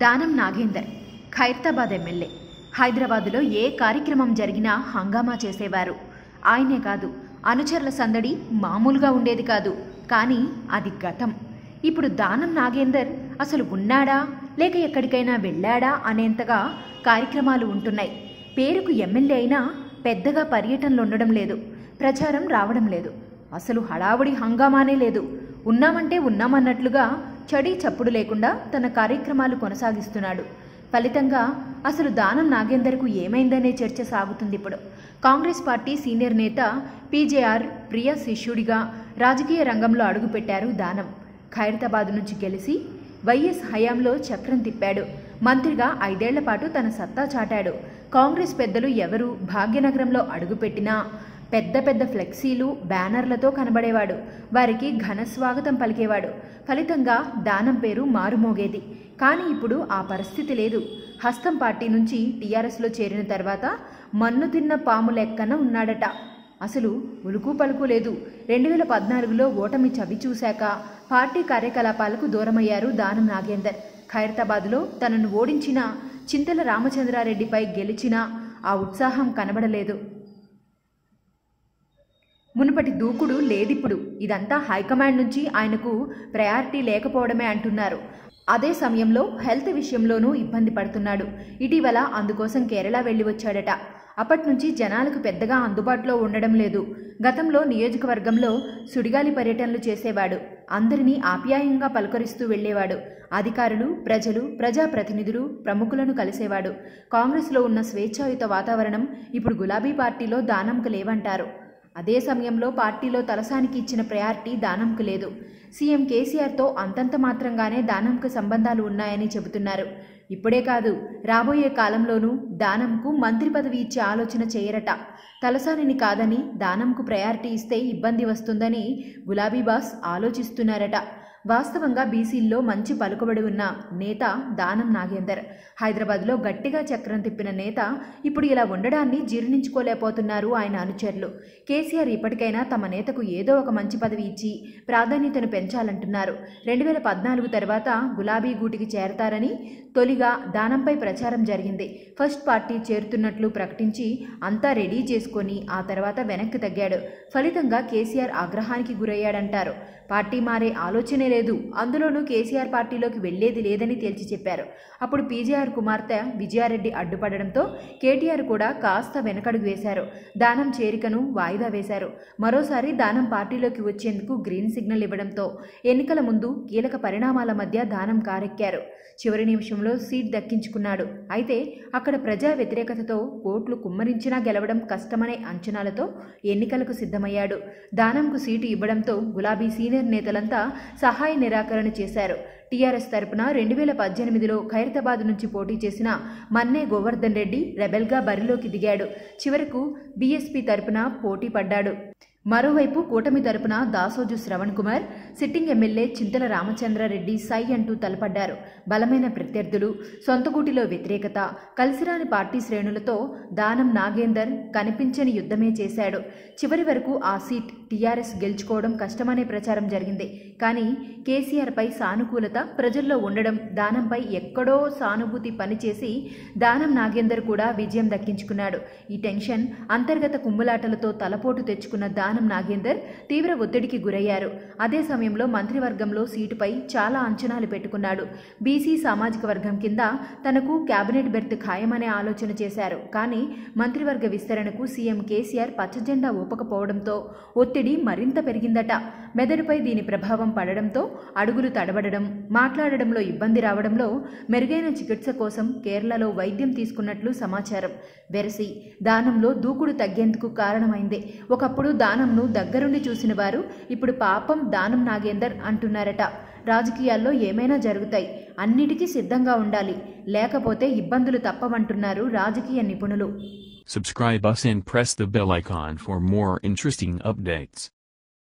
దానం నాగేందర్ ఖైరతాబాద్ ఎమ్మెల్యే హైదరాబాదులో ఏ కార్యక్రమం జరిగినా హంగామా చేసేవారు ఆయనే కాదు అనుచరుల సందడి మామూలుగా ఉండేది కాదు కానీ అది గతం ఇప్పుడు దానం నాగేందర్ అసలు ఉన్నాడా లేక ఎక్కడికైనా వెళ్ళాడా అనేంతగా కార్యక్రమాలు ఉంటున్నాయి పేరుకు ఎమ్మెల్యే అయినా పెద్దగా పర్యటనలు ఉండడం లేదు ప్రచారం రావడం లేదు అసలు హడావుడి హంగామానే లేదు ఉన్నామంటే ఉన్నామన్నట్లుగా చడి చప్పుడు లేకుండా తన కార్యక్రమాలు కొనసాగిస్తున్నాడు ఫలితంగా అసలు దానం నాగేందర్కు ఏమైందనే చర్చ సాగుతుంది ఇప్పుడు కాంగ్రెస్ పార్టీ సీనియర్ నేత పీజేఆర్ ప్రియ శిష్యుడిగా రాజకీయ రంగంలో అడుగుపెట్టారు దానం ఖైరతాబాద్ నుంచి గెలిచి వైఎస్ హయాంలో చక్రం తిప్పాడు మంత్రిగా ఐదేళ్ల పాటు తన సత్తా చాటాడు కాంగ్రెస్ పెద్దలు ఎవరు భాగ్యనగరంలో అడుగుపెట్టినా పెద్ద పెద్ద ఫ్లెక్సీలు బ్యానర్లతో కనబడేవాడు వారికి ఘన స్వాగతం పలికేవాడు ఫలితంగా దానం పేరు మారుమోగేది కానీ ఇప్పుడు ఆ పరిస్థితి లేదు హస్తం పార్టీ నుంచి టీఆర్ఎస్లో చేరిన తర్వాత మన్ను తిన్న పాము లెక్కన ఉన్నాడట అసలు ఉలుకు పలుకు లేదు రెండు వేల పద్నాలుగులో ఓటమి చవి చూశాక పార్టీ కార్యకలాపాలకు దూరమయ్యారు దానం నాగేందర్ ఖైరతాబాద్లో తనను ఓడించిన చింతల రామచంద్రారెడ్డిపై గెలిచినా ఆ ఉత్సాహం కనబడలేదు మునుపటి దూకుడు లేదిప్పుడు ఇదంతా హైకమాండ్ నుంచి ఆయనకు ప్రయారిటీ లేకపోవడమే అంటున్నారు అదే సమయంలో హెల్త్ విషయంలోనూ ఇబ్బంది పడుతున్నాడు ఇటీవల అందుకోసం కేరళ వెళ్ళి వచ్చాడట అప్పటి నుంచి జనాలకు పెద్దగా అందుబాటులో ఉండడం లేదు గతంలో నియోజకవర్గంలో సుడిగాలి పర్యటనలు చేసేవాడు అందరినీ ఆప్యాయంగా పలకరిస్తూ వెళ్ళేవాడు అధికారులు ప్రజలు ప్రజాప్రతినిధులు ప్రముఖులను కలిసేవాడు కాంగ్రెస్లో ఉన్న స్వేచ్ఛాయుత వాతావరణం ఇప్పుడు గులాబీ పార్టీలో దానంకు లేవంటారు అదే సమయంలో పార్టీలో తలసానికి ఇచ్చిన ప్రయారిటీ దానంకు లేదు సీఎం కేసీఆర్తో అంతంత మాత్రంగానే దానంకు సంబంధాలు ఉన్నాయని చెబుతున్నారు ఇప్పుడే కాదు రాబోయే కాలంలోనూ దానంకు మంత్రి పదవి ఇచ్చే ఆలోచన చేయరట తలసానిని కాదని దానంకు ప్రయారిటీ ఇస్తే ఇబ్బంది వస్తుందని గులాబీ బాస్ ఆలోచిస్తున్నారట వాస్తవంగా బీసీల్లో మంచి పలుకుబడి ఉన్న నేత దానం నాగేందర్ హైదరాబాద్లో గట్టిగా చక్రం తిప్పిన నేత ఇప్పుడు ఇలా ఉండడాన్ని జీర్ణించుకోలేకపోతున్నారు ఆయన అనుచరులు కేసీఆర్ ఇప్పటికైనా తమ నేతకు ఏదో ఒక మంచి పదవి ఇచ్చి ప్రాధాన్యతను పెంచాలంటున్నారు రెండు వేల పద్నాలుగు తర్వాత గులాబీ గూటికి చేరతారని తొలిగా దానంపై ప్రచారం జరిగింది ఫస్ట్ పార్టీ చేరుతున్నట్లు ప్రకటించి అంతా రెడీ చేసుకొని ఆ తర్వాత వెనక్కి తగ్గాడు ఫలితంగా కేసీఆర్ ఆగ్రహానికి గురయ్యాడంటారు పార్టీ మారే ఆలోచనే లేదు అందులోనూ కేసీఆర్ పార్టీలోకి వెళ్లేది లేదని తేల్చి చెప్పారు అప్పుడు పీజీఆర్ కుమార్తె విజయారెడ్డి అడ్డుపడడంతో కేటీఆర్ కూడా కాస్త వెనకడుగు వేశారు దానం చేరికను వాయిదా వేశారు మరోసారి దానం పార్టీలోకి వచ్చేందుకు గ్రీన్ సిగ్నల్ ఇవ్వడంతో ఎన్నికల ముందు కీలక పరిణామాల మధ్య దానం కారెక్కారు చివరి నిమిషంలో సీట్ దక్కించుకున్నాడు అయితే అక్కడ ప్రజా వ్యతిరేకతతో ఓట్లు కుమ్మరించినా గెలవడం కష్టమనే అంచనాలతో ఎన్నికలకు సిద్ధమయ్యాడు దానంకు సీటు ఇవ్వడంతో గులాబీ సీనియర్ నేతలంతా సహాయ నిరాకరణ చేశారు టీఆర్ఎస్ తరపున రెండు వేల పద్దెనిమిదిలో ఖైరతాబాద్ నుంచి పోటీ చేసిన మన్నే గోవర్ధన్ రెడ్డి రెబెల్గా బరిలోకి దిగాడు చివరకు బీఎస్పీ తరపున పోటీ పడ్డాడు మరోవైపు కూటమి తరపున దాసోజు శ్రవణ్ కుమార్ సిట్టింగ్ ఎమ్మెల్యే చింతల రామచంద్రారెడ్డి సై అంటూ తలపడ్డారు బలమైన ప్రత్యర్థులు సొంతగూటిలో వ్యతిరేకత కలిసిరాని పార్టీ శ్రేణులతో దానం నాగేందర్ కనిపించని యుద్ధమే చేశాడు చివరి వరకు ఆ సీట్ టీఆర్ఎస్ గెలుచుకోవడం కష్టమనే ప్రచారం జరిగింది కానీ కేసీఆర్పై సానుకూలత ప్రజల్లో ఉండడం దానంపై ఎక్కడో సానుభూతి పనిచేసి దానం నాగేందర్ కూడా విజయం దక్కించుకున్నాడు ఈ టెన్షన్ అంతర్గత కుమ్ములాటలతో తలపోటు తెచ్చుకున్న దానం నాగేందర్ తీవ్ర ఒత్తిడికి గురయ్యారు అదే సమయంలో మంత్రివర్గంలో సీటుపై చాలా అంచనాలు పెట్టుకున్నాడు బీసీ సామాజిక వర్గం కింద తనకు కేబినెట్ బెర్త్ ఖాయమనే ఆలోచన చేశారు కానీ మంత్రివర్గ విస్తరణకు సీఎం కేసీఆర్ పచ్చజెండా ఊపకపోవడంతో ఒత్తిడి మరింత పెరిగిందట మెదడుపై దీని ప్రభావం పడడంతో అడుగులు తడబడడం మాట్లాడడంలో ఇబ్బంది రావడంలో మెరుగైన చికిత్స కోసం కేరళలో వైద్యం తీసుకున్నట్లు సమాచారం వెరసి దానంలో దూకుడు తగ్గేందుకు కారణమైంది ఒకప్పుడు దానంను దగ్గరుండి చూసిన వారు ఇప్పుడు పాపం దానం నాగేందర్ అంటున్నారట రాజకీయాల్లో ఏమైనా జరుగుతాయి అన్నిటికీ సిద్ధంగా ఉండాలి లేకపోతే ఇబ్బందులు తప్పవంటున్నారు రాజకీయ నిపుణులు Subscribe us and press the bell icon for more interesting updates.